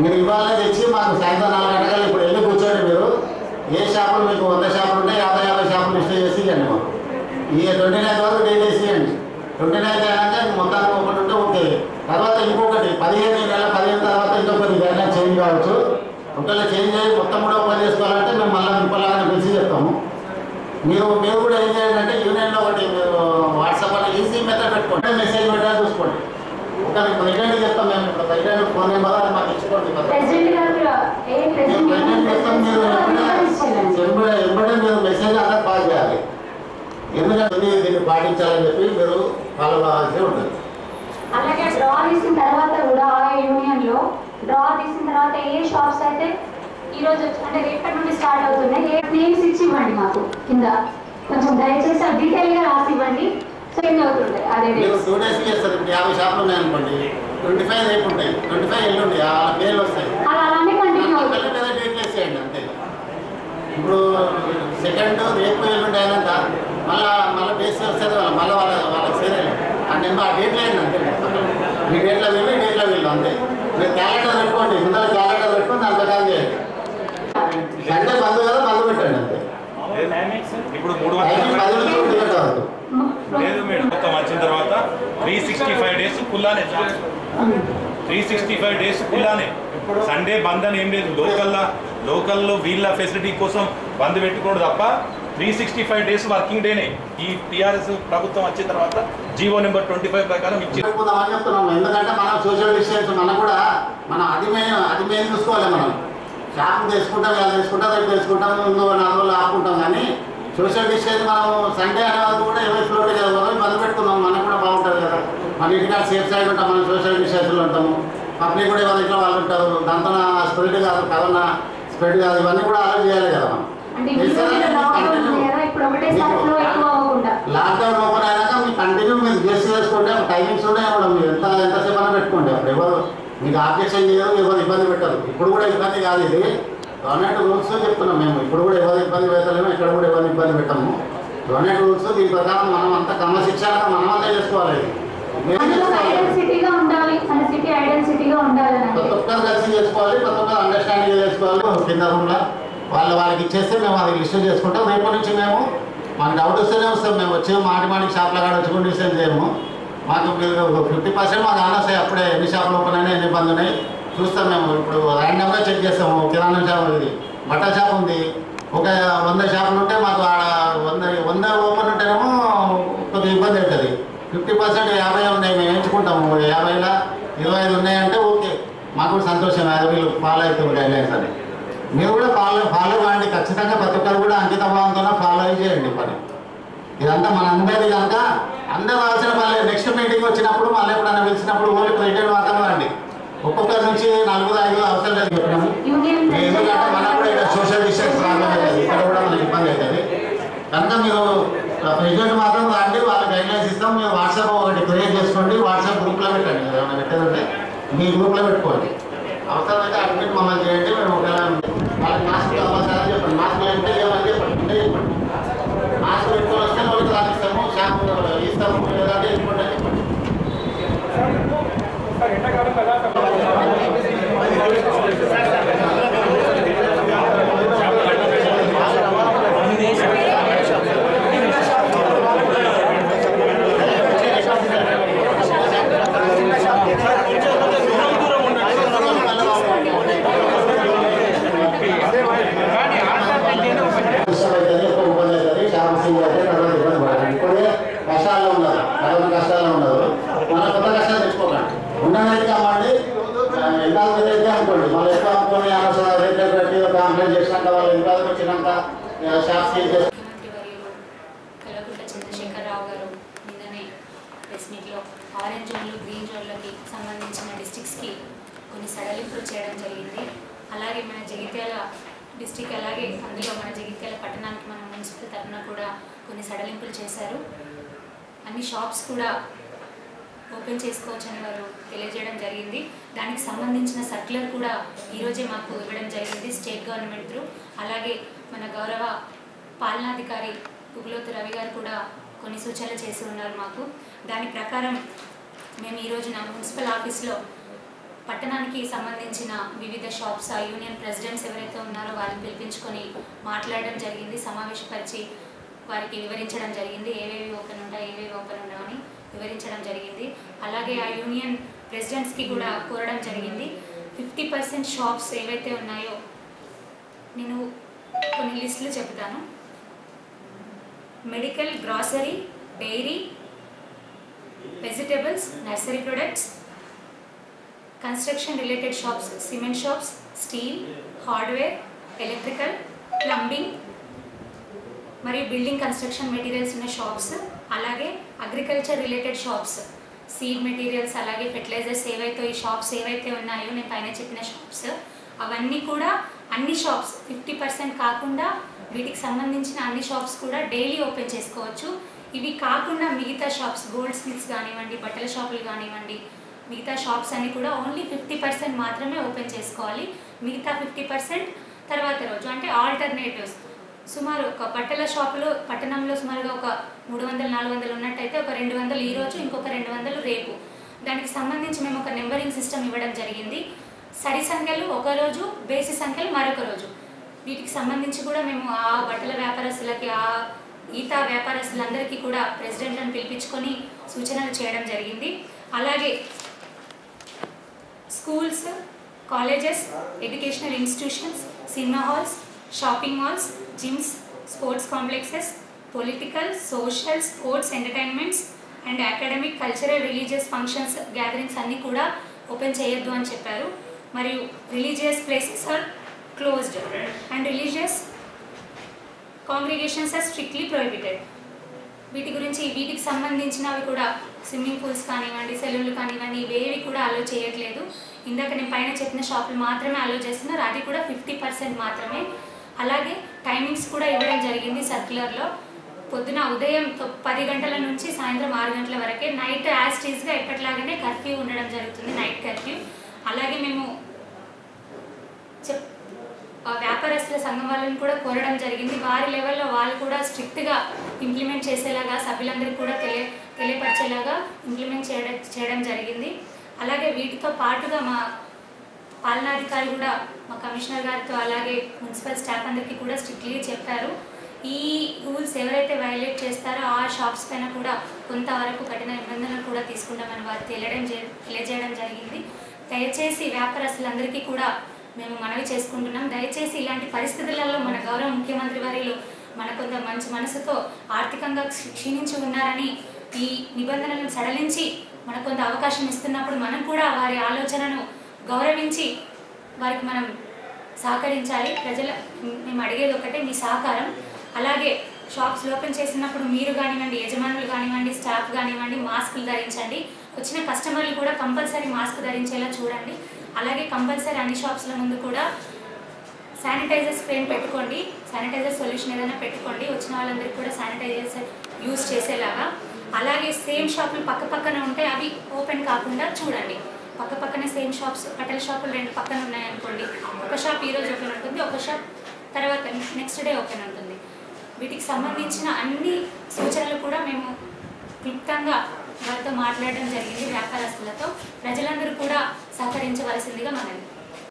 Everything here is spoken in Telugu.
మీరు ఇవాళ తెచ్చి మాకు సాయంత్రం నాలుగు గంటలు ఇప్పుడు వెళ్ళి కూర్చోండి మీరు ఏ షాపులు మీకు వంద షాపులు ఉంటే యాభై యాభై షాపులు లిస్ట్ చేసి ఇవ్వండి మాకు ఈ ట్వంటీ నైన్ వరకు డేట్ వేసి ఇవ్వండి ట్వంటీ నైన్ అయినాక మొత్తానికి ఒకటి ఉంటే ఓకే తర్వాత ఇంకొకటి పదిహేను నెల పదిహేను తర్వాత ఇంకొకటి ఏదైనా చేంజ్ కావచ్చు ఒకవేళ చేంజ్ అయ్యి మొత్తం కూడా ఓపెన్ చేసుకోవాలంటే మేము మళ్ళీ ఇంకోలాగా పిలిచి చెప్తాము మీరు మీరు కూడా ఏం చేయండి అంటే యూనియన్లో ఒకటి మీరు వాట్సాప్ వల్ల ఈజీ మెథడ్ పెట్టుకోండి మెసేజ్ పెట్టా చూసుకోండి ఒక ప్రెసిడెంట్ చెప్తాం మేము ఇప్పుడు ప్రెసిడెంట్ ఫోన్ నెంబర్ అది మాకు ఇచ్చుకోండి ప్రెసిడెంట్ గారు కూడా ఏ ప్రెసిడెంట్ ప్రెసిడెంట్ చెప్తాం మీరు ఎంబడే ఎంబడే మీరు మెసేజ్ అందరు పాస్ చేయాలి ఎందుకంటే ఇది దీన్ని పాటించాలని చెప్పి మీరు ఫాలో అవ్వాల్సి ఉంటుంది అలాగే డ్రా తీసిన తర్వాత కూడా ఆ యూనియన్ లో డ్రా తీసిన తర్వాత ఏ షాప్స్ అయితే ఈ రోజు వచ్చి- అంటే రేపటి నుండి స్టార్ట్ అవుతున్నాయి ఏ నేమ్స్ ఇచ్చి ఇవ్వండి మాకు కింద కొంచెం దయచేసి డీటెయిల్ గా రాసి ఇవ్వండి చేంజ్ అవుతుంటాయి అదే మీరు డేట్స్ టూ డేస్ చేస్తారు ఇప్పుడు యాభై షాపులు ఉన్నాయనుకోండి ట్వంటీ ఫైవ్ రేపు ఉంటాయి ట్వంటీ ఫైవ్ ఎల్లుండి ఆ పేర్లు వస్తాయి అలా అలానే కంటిన్యూ పిల్లల అవుతుంది మీద డేట్లు వేసేయండి అంతే ఇప్పుడు సెకండ్ రేపు ఎల్లుండి అయినాక మళ్ళా మళ్ళీ బేస్ వస్తుంది వాళ్ళ మళ్ళీ వాళ్ళ వాళ్ళకి సేరాలి ఆ నెంబర్ ఆ డేట్లో అయింది అంతే మీ డేట్లో వీళ్ళు ఈ డేట్లో వీళ్ళు అంతే మీరు క్యాలెండర్ పెట్టుకోండి ముందర క్యాలెండర్ పెట్టుకొని దాని ప్రకారం చేయండి సండే బంద్ కదా బంద్ పెట్టండి అంతే ఇప్పుడు మూడు టైమింగ్ పది నుంచి ఒంటి గంట వరకు లేదు మేడం మొత్తం వచ్చిన తర్వాత త్రీ సిక్స్టీ ఫైవ్ డేస్ కుల్లానే త్రీ సిక్స్టీ ఫైవ్ డేస్ కుల్లానే సండే బంద్ అని ఏం లేదు లోకల్లో లోకల్లో వీళ్ళ ఫెసిలిటీ కోసం బంద్ పెట్టుకోవడం తప్ప three sixty five days working డేనే ఈ టీఆర్ఎస్ ప్రభుత్వం వచ్చిన తర్వాత జీవో నెంబర్ ట్వంటీ ఫైవ్ ప్రకారం ఇచ్చి చెప్పుకుందామని చెప్తున్నాము ఎందుకంటే మనం సోషల్ డిస్టెన్స్ మనం కూడా మనం అది మెయిన్ అది మెయిన్ చూసుకోవాలి మనం షాప్ తీసుకుంటాం ఇలా తీసుకుంటాం రేపు తీసుకుంటాం ముందు నాలుగు రోజులు ఆపుకుంటాం కానీ సోషల్ డిస్టెన్స్ మనం సండే అనే వరకు కూడా ఎవరి ఫ్లోట్ కదా మనం బంద్ పెట్టుకుందాం మనకు కూడా బాగుంటుంది కదా మన ఇంటికాడ సేఫ్ సైడ్ ఉంటాం మనం సోషల్ డిస్టెన్స్లో ఉంటాము పబ్లిక్ కూడా ఎవరి ఇంట్లో వాళ్ళు ఉంటారు దాంతో స్ప్రెడ్ కాదు కరోనా స్ప్రెడ్ కాదు ఇవన్నీ కూడా అలర్ట్ చేయాలి కదా మనం అంటే ఈ రోజు లాక్డౌన్ ఉంది కదా ఇప్పుడు ఒకటేసారి ఫ్లో ఎక్కువ అవ్వకుండా లాక్డౌన్ ఓపెన్ అయినాక మీరు కంటిన్యూ మీరు గెస్ట్ చేసుకుంటే టైమింగ్స్ ఉన్నాయి కూడా మీరు ఎంత ఎంతసేపు అయినా పెట్టుకోండి అప్పుడు ఎవరు మీకు ఆబ్జెక్షన్ చేయరు ఎవరు ఇబ్బంది పెట్టరు ఇప్పుడు కూడా ఇబ్బంది కాదు ఇది గవర్నమెంట్ రూల్స్ చెప్తున్నాం మేము ఇప్పుడు కూడా ఎవరు ఇబ్బంది పెట్టలేము ఇక్కడ కూడా ఎవరు ఇబ్బంది పెట్టాము గవర్నమెంట్ రూల్స్ దీని ప్రకారం మనం అంతా క్రమశిక్షణ మనం అంతా చేసుకోవాలి ఇది. మేమే అందులో చేసుకోవాలి. ఐడెల్ సిటీగా ఉండాలి మన సిటీ ఐడెల్ సిటీగా ఉండాలని అంటే ప్రతి ఒక్కరు కలిసి చేసుకోవాలి ప్రతి ఒక్కరు అండర్స్టాండింగ్ చేసుకోవాలి కింద రూమ్లో వాళ్ళ వాళ్ళకి ఇచ్చేస్తే మేము అది లిస్ట్ చేసుకుంటాం రేపటి నుంచి మేము మాకు డౌట్ వస్తేనే వస్తాం మేము వచ్చి మాటి మాటికి షాప్ల కాడ వచ్చి కూడా డిసైడ్ చేయము మాకు మీరు ఫిఫ్టీ పర్సెంట్ మాకు ఆనస్తాయి అప్పుడే ఎన్ని షాపులు ఓపెన్ అయినాయి ఎన్ని బంద్ ఉన్నాయి చూస్తాం మేము ఇప్పుడు ర్యాండమ్గా చెక్ చేస్తాము కిరాణా షాప్ ఇది బట్టల షాప్ ఉంది ఒక వంద షాపులు ఉంటే మాకు ఆడ వంద వంద ఓపెన్ ఉంటేనేమో కొద్దిగా ఇబ్బంది అవుతుంది ఫిఫ్టీ పర్సెంట్ యాభై ఉన్నాయి మేము ఎంచుకుంటాము యాభైలా ఇరవై ఐదు ఉన్నాయంటే ఓకే మాకు కూడా సంతోషం అది వీళ్ళు ఫాలో అవుతుంది గైడ్లైన్స్ అని మీరు కూడా ఫాలో ఫాలో కాండి ఖచ్చితంగా ప్రతి ఒక్కరు కూడా అంకిత భావంతో ఫాలో అయి చేయండి ఈ పని ఇదంతా మన అందరిది కనుక అందరూ రావాల్సిన మళ్ళీ నెక్స్ట్ మీటింగ్ వచ్చినప్పుడు మళ్ళీ ఎప్పుడైనా పిలిచినప్పుడు ఓన్లీ ప్రెసిడెంట్ మాత్రమే రండి ఒక్కొక్కరి నుంచి నలుగురు ఐదు అవసరం లేదు చెప్పినాము యూనియన్ ఎందుకంటే మనకు కూడా ఇక్కడ సోషల్ డిస్టెన్స్ ప్రాబ్లం అవుతుంది ఇక్కడ కూడా మనకి ఇబ్బంది అవుతుంది కనుక మీరు ప్రెసిడెంట్ మాత్రం రండి వాళ్ళకి గైడ్ లైన్స్ ఇస్తాం మీరు వాట్సాప్ ఒకటి క్రియేట్ చేసుకోండి వాట్సాప్ గ్రూప్లో పెట్టండి మీరు ఏమైనా పెట్టేదంటే మీ గ్రూప్లో పెట్టుకోండి అవసరమైతే అడ్మిట్ మమ్మల్ని చేయండి మేము ఒకవేళ వాళ్ళకి మాస్క్ అవసరం చెప్పండి మాస్క్ లేకుంటే ఏమని చెప్పండి ఉంటే చెప్పండి మాస్క్ పెట్టుకొని వస్తే వాళ్ళకి రాసిస్తాము షాంపూ ఇస్తాము లేదంటే వెళ్ళిపోండి అని చెప్పండి కష్టమైతుంది ఎక్కువ ఇబ్బంది అవుతుంది చాలా సింగ్ అయితే తర్వాత ఇబ్బంది పడాలి ఇప్పుడే కష్టాల్లో ఉన్నారు కరోనా కష్టాల్లో ఉన్నారు మన కొత్త కష్టాలు తెచ్చుకోకండి ఉన్నదైతే అమ్మండి ఇంకా అయితే అనుకోండి మళ్ళీ ఎక్కువ అనుకోని అనవసరం రేట్ పెట్టి కంప్లైంట్ చేసినాక వాళ్ళు ఇంకా వచ్చినాక షాప్ సీల్ చేసి ముఖ్యమంత్రి వర్యులు కల్వకుంట్ల చంద్రశేఖరరావు గారు నిన్ననే ప్రెస్ మీట్లో ఆరెంజ్ జోన్లు గ్రీన్ జోన్లకి సంబంధించిన డిస్ట్రిక్ట్స్కి కొన్ని సడలింపులు చేయడం జరిగింది అలాగే మన జగిత్యాల డిస్టిక్ అలాగే అందులో మన జగిత్యాల పట్టణానికి మన మున్సిపల్ తరఫున కూడా కొన్ని సడలింపులు చేశారు అన్ని షాప్స్ కూడా ఓపెన్ చేసుకోవచ్చని వారు తెలియజేయడం జరిగింది దానికి సంబంధించిన సర్క్యులర్ కూడా ఈరోజే మాకు ఇవ్వడం జరిగింది స్టేట్ గవర్నమెంట్ త్రూ అలాగే మన గౌరవ పాలనాధికారి పుగులోతు రవి గారు కూడా కొన్ని సూచనలు చేసి ఉన్నారు మాకు దాని ప్రకారం మేము ఈరోజు నా మున్సిపల్ ఆఫీస్లో పట్టణానికి సంబంధించిన వివిధ షాప్స్ ఆ యూనియన్ ప్రెసిడెంట్స్ ఎవరైతే ఉన్నారో వాళ్ళని పిలిపించుకొని మాట్లాడడం జరిగింది సమావేశపరిచి వారికి వివరించడం జరిగింది ఏవేవి ఓపెన్ ఉంటాయి ఏవేవి ఓపెన్ ఉండవని వివరించడం జరిగింది అలాగే ఆ యూనియన్ ప్రెసిడెంట్స్కి కూడా కోరడం జరిగింది ఫిఫ్టీ పర్సెంట్ షాప్స్ ఏవైతే ఉన్నాయో నేను కొన్ని లిస్టులు చెప్తాను medical grocery dairy vegetables nursery products construction related shops cement shops steel hardware electrical plumbing మరియు బిల్డింగ్ కన్స్ట్రక్షన్ మెటీరియల్స్ ఉన్న షాప్స్ అలాగే agriculture related shops seed materials అలాగే ఫెర్టిలైజర్స్ ఏవైతే ఈ షాప్స్ ఏవైతే ఉన్నాయో నేను పైన చెప్పిన షాప్స్ అవన్నీ కూడా అన్ని షాప్స్ ఫిఫ్టీ పర్సెంట్ కాకుండా వీటికి సంబంధించిన అన్ని షాప్స్ కూడా డైలీ ఓపెన్ చేసుకోవచ్చు ఇవి కాకుండా మిగతా షాప్స్ గోల్డ్ స్మిత్స్ కానివ్వండి బట్టల షాపులు కానివ్వండి మిగతా షాప్స్ అన్ని కూడా ఓన్లీ ఫిఫ్టీ పర్సెంట్ మాత్రమే ఓపెన్ చేసుకోవాలి మిగతా ఫిఫ్టీ పర్సెంట్ తర్వాత రోజు అంటే ఆల్టర్నేటివ్స్ సుమారు ఒక బట్టల షాపులో పట్టణంలో సుమారుగా ఒక మూడు వందలు నాలుగు వందలు ఉన్నట్టయితే ఒక రెండు వందలు ఈ రోజు ఇంకొక రెండు వందలు రేపు దానికి సంబంధించి మేము ఒక నెంబరింగ్ సిస్టమ్ ఇవ్వడం జరిగింది సరి సంఖ్యలు ఒక రోజు బేసి సంఖ్యలు మరొక రోజు వీటికి సంబంధించి కూడా మేము ఆ బట్టల వ్యాపారస్తులకి ఆ ఈత వ్యాపారస్తులందరికీ కూడా ప్రెసిడెంట్లను పిలిపించుకొని సూచనలు చేయడం జరిగింది అలాగే schools colleges educational institutions cinema halls shopping malls gyms sports complexes political social sports entertainments and academic cultural religious functions gatherings అన్నీ కూడా ఓపెన్ చేయొద్దు అని చెప్పారు మరియు religious places are closed and religious congregations are strictly prohibited వీటి గురించి వీటికి సంబంధించినవి కూడా స్విమ్మింగ్ పూల్స్ కానివ్వండి సెలూన్లు కానివ్వండి ఇవేవి కూడా అలో చేయట్లేదు ఇందాక నేను పైన చెప్పిన షాపులు మాత్రమే అలో చేస్తున్నారు అది కూడా ఫిఫ్టీ పర్సెంట్ మాత్రమే అలాగే టైమింగ్స్ కూడా ఇవ్వడం జరిగింది సర్క్యులర్లో పొద్దున ఉదయం తొ- పది గంటల నుంచి సాయంత్రం ఆరు గంటల వరకే నైట్ యాజ్ టీజ్గా ఎప్పటిలాగానే కర్ఫ్యూ ఉండడం జరుగుతుంది నైట్ కర్ఫ్యూ అలాగే మేము చెప్ ఆ వ్యాపారస్తుల సంఘం వాళ్ళని కూడా కోరడం జరిగింది వారి లెవెల్లో వాళ్ళు కూడా స్ట్రిక్ట్గా ఇంప్లిమెంట్ చేసేలాగా సభ్యులందరికీ కూడా తెలియ తెలియపరిచేలాగా ఇంప్లిమెంట్ చేయడం చేయడం జరిగింది అలాగే వీటితో పాటుగా మా పాలనాధికారి కూడా మా కమిషనర్ గారితో అలాగే మున్సిపల్ స్టాఫ్ అందరికీ కూడా స్ట్రిక్ట్లీ చెప్పారు ఈ రూల్స్ ఎవరైతే వైలేట్ చేస్తారో ఆ షాప్స్ పైన కూడా కొంతవరకు కఠిన నిబంధనలు కూడా తీసుకుంటామని వారు తెలియడం జరి- తెలియజేయడం జరిగింది దయచేసి వ్యాపారస్తులందరికీ కూడా మేము మనవి చేసుకుంటున్నాం దయచేసి ఇలాంటి పరిస్థితులలో మన గౌరవ ముఖ్యమంత్రి వర్యులు మన కొంత మంచి మనసుతో ఆర్థికంగా క్షీ- క్షీణించి ఉన్నారని ఈ నిబంధనలను సడలించి మనకు కొంత అవకాశం ఇస్తున్నప్పుడు మనం కూడా వారి ఆలోచనను గౌరవించి వారికి మనం సహకరించాలి ప్రజల మేము అడిగేది ఒకటే మీ సహకారం అలాగే షాప్స్ ఓపెన్ చేసినప్పుడు మీరు కానివ్వండి యజమానులు కానివ్వండి స్టాఫ్ కానివ్వండి మాస్కులు ధరించండి వచ్చిన కస్టమర్లు కూడా కంపల్సరీ మాస్క్ ధరించేలా చూడండి అలాగే కంపల్సరీ అన్ని షాప్స్ల ముందు కూడా శానిటైజర్ స్ప్రేని పెట్టుకోండి శానిటైజర్ సొల్యూషన్ ఏదైనా పెట్టుకోండి వచ్చిన వాళ్ళందరికీ కూడా శానిటైజర్స్ యూజ్ చేసేలాగా అలాగే సేమ్ షాపులు పక్క పక్కన ఉంటే అవి ఓపెన్ కాకుండా చూడండి పక్క పక్కనే సేమ్ షాప్స్ బట్టల షాపులు రెండు పక్కన ఉన్నాయనుకోండి ఒక షాప్ ఈరోజు ఓపెన్ ఉంటుంది ఒక షాప్ తర్వాత నెక్స్ట్ డే ఓపెన్ ఉంటుంది వీటికి సంబంధించిన అన్ని సూచనలు కూడా మేము క్లుప్తంగా వారితో మాట్లాడడం జరిగింది వ్యాపారస్తులతో ప్రజలందరూ కూడా సహకరించవలసిందిగా మనవి